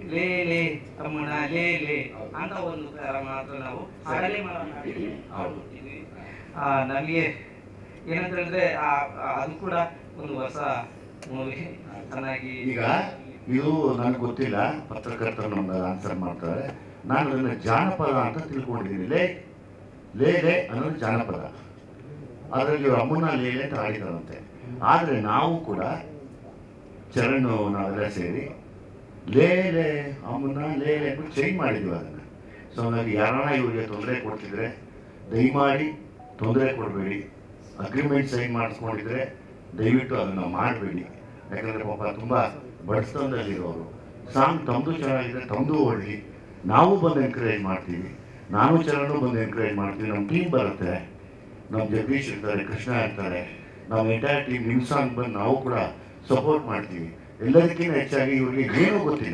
ಲೇ ಲೇ ತಮ್ಮಣ್ಣ ಲೇ ಲೇ ಅಂತ ಒಂದು ತರ ಮಾತ್ರ ನಾವು ಹಾಡಲ್ಲಿ ಮಾಡ್ಬಿಟ್ಟಿದ್ವಿ ನಮಗೆ ಏನಂತ ಹೇಳಿದ್ರೆ ಆ- ಆ- ಅದು ಕೂಡ ಒಂದು ಹೊಸ ಮೂವಿ ಚೆನ್ನಾಗಿ ಈಗ ಇದು ನನಗೆ ಗೊತ್ತಿಲ್ಲ ಪತ್ರಕರ್ತರು ನಮ್ಗೆ ಆನ್ಸರ್ ಮಾಡ್ತಾರೆ ನಾನು ಅದನ್ನು ಜಾನಪದ ಅಂತ ತಿಳ್ಕೊಂಡಿದ್ದೀನಿ ಲೇ ಲೇ ಲೇ ಅನ್ನೋದು ಜಾನಪದ ಅದರಲ್ಲಿ ಅಮ್ಮನ ಲೇಲೆ ಅಂತ ಹಾಡಿದಾರಂತೆ ಆದರೆ ನಾವು ಕೂಡ ಚರಣ್ ನಾವೆಲ್ಲ ಸೇರಿ ಲೇ ಲೇ ಅಮ್ಮನ ಲೇ ಲೇ ಅಂತ ಚೇಂಜ್ ಮಾಡಿದ್ವಿ ಅದನ್ನು ಸೊ ಹಂಗಾಗಿ ಯಾರನ್ನ ಇವರಿಗೆ ತೊಂದರೆ ಕೊಡ್ತಿದ್ರೆ ದಯಮಾಡಿ ತೊಂದರೆ ಕೊಡಬೇಡಿ ಅಗ್ರಿಮೆಂಟ್ ಸೈನ್ ಮಾಡಿಸ್ಕೊಂಡಿದ್ರೆ ದಯವಿಟ್ಟು ಅದನ್ನು ಮಾಡಬೇಡಿ ಯಾಕಂದರೆ ಪಾಪ ತುಂಬ ಬಡಸ್ತನದಲ್ಲಿರೋರು ಸಾಂಗ್ ತಮ್ಮದು ಚೆನ್ನಾಗಿದೆ ತಮ್ಮದು ಒಳ್ಳಿ ನಾವು ಬಂದು ಎನ್ಕರೇಜ್ ಮಾಡ್ತೀವಿ ನಾನು ಚರಣು ಬಂದು ಎನ್ಕರೇಜ್ ಮಾಡ್ತೀವಿ ನಮ್ಮ ಟೀಮ್ ಬರುತ್ತೆ ನಮ್ಮ ಜಗದೀಶ್ ಇರ್ತಾರೆ ಕೃಷ್ಣ ಇರ್ತಾರೆ ನಮ್ಮ ಎಂಟೈರ್ ಟೀಮ್ ನಿಮ್ಮ ಸಾಂಗ್ ಬಂದು ನಾವು ಕೂಡ ಸಪೋರ್ಟ್ ಮಾಡ್ತೀವಿ ಎಲ್ಲದಕ್ಕಿಂತ ಹೆಚ್ಚಾಗಿ ಇವ್ರಿಗೆ ಏನೂ ಗೊತ್ತಿಲ್ಲ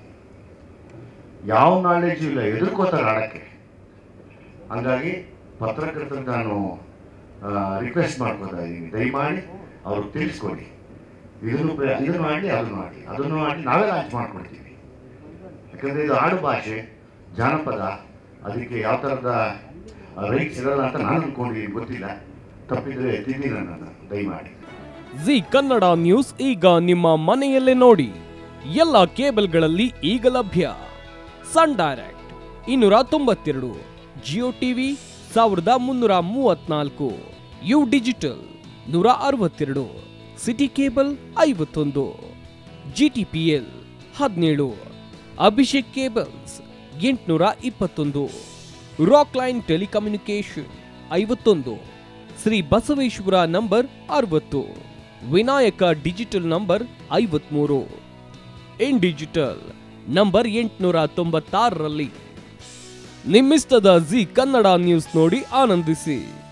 ಯಾವ ನಾಲೆಜು ಇಲ್ಲ ಎದುರ್ಕೋತಾರೆ ಆಡೋಕ್ಕೆ ಹಂಗಾಗಿ ಪತ್ರಕರ್ತರಿಗೆ ನಾನು ರಿಕ್ವೆಸ್ಟ್ ಮಾಡ್ಕೊತಾ ಇದ್ದೀನಿ ದಯಮಾಡಿ ಅವ್ರಿಗೆ ತಿಳಿಸ್ಕೊಡಿ ಇದನ್ನು ಪ್ರ- ಇದನ್ನು ಮಾಡಿ ಅದನ್ನು ಮಾಡಿ ಅದನ್ನು ಮಾಡಿ ನಾವೇ ಲಾಂಚ್ ಮಾಡ್ಕೊಡ್ತೀವಿ ಯಾಕಂದರೆ ಇದು ಆಡು ಭಾಷೆ ಜಾನಪದ ಅದಕ್ಕೆ ಯಾವ ಥರದ ರೈಟ್ಸ್ ಇರಲ್ಲ ಅಂತ ನಾನು ಅಂದ್ಕೊಂಡಿದ್ದೀನಿ ಗೊತ್ತಿಲ್ಲ ತಪ್ಪಿದ್ರೆ ತಿಂದಿ ನನ್ನನ್ನು ದಯಮಾಡಿ ಜಿ ಕನ್ನಡ ನ್ಯೂಸ್ ಈಗ ನಿಮ್ಮ ಮನೆಯಲ್ಲೇ ನೋಡಿ ಎಲ್ಲ ಕೇಬಲ್ಗಳಲ್ಲಿ ಈಗ ಲಭ್ಯ ಸನ್ ಡೈರೆಕ್ಟ್ ಇನ್ನೂರ ತೊಂಬತ್ತೆರಡು ಜಿಯೋ ಟಿವಿ ಸಾವಿರದ ಮುನ್ನೂರ ಮೂವತ್ನಾಲ್ಕು ಯು ಡಿಜಿಟಲ್ ನೂರ ಅರವತ್ತೆರಡು ಸಿಟಿ ಕೇಬಲ್ ಐವತ್ತೊಂದು ಜಿಟಿಪಿಎಲ್ ಹದಿನೇಳು ಅಭಿಷೇಕ್ ಕೇಬಲ್ಸ್ ಎಂಟುನೂರ ಇಪ್ಪತ್ತೊಂದು ರಾಕ್ ಲೈನ್ ಟೆಲಿಕಮ್ಯುನಿಕೇಶನ್ ಐವತ್ತೊಂದು ಶ್ರೀ ಬಸವೇಶ್ವರ ನಂಬರ್ ಅರವತ್ತು ವಿನಾಯಕ ಡಿಜಿಟಲ್ ನಂಬರ್ ಐವತ್ಮೂರು ಇನ್ ಡಿಜಿಟಲ್ ನಂಬರ್ ಎಂಟುನೂರ ತೊಂಬತ್ತಾರರಲ್ಲಿ ನಿಮ್ಮಿಸ್ತದ ಜಿ ಕನ್ನಡ ನ್ಯೂಸ್ ನೋಡಿ ಆನಂದಿಸಿ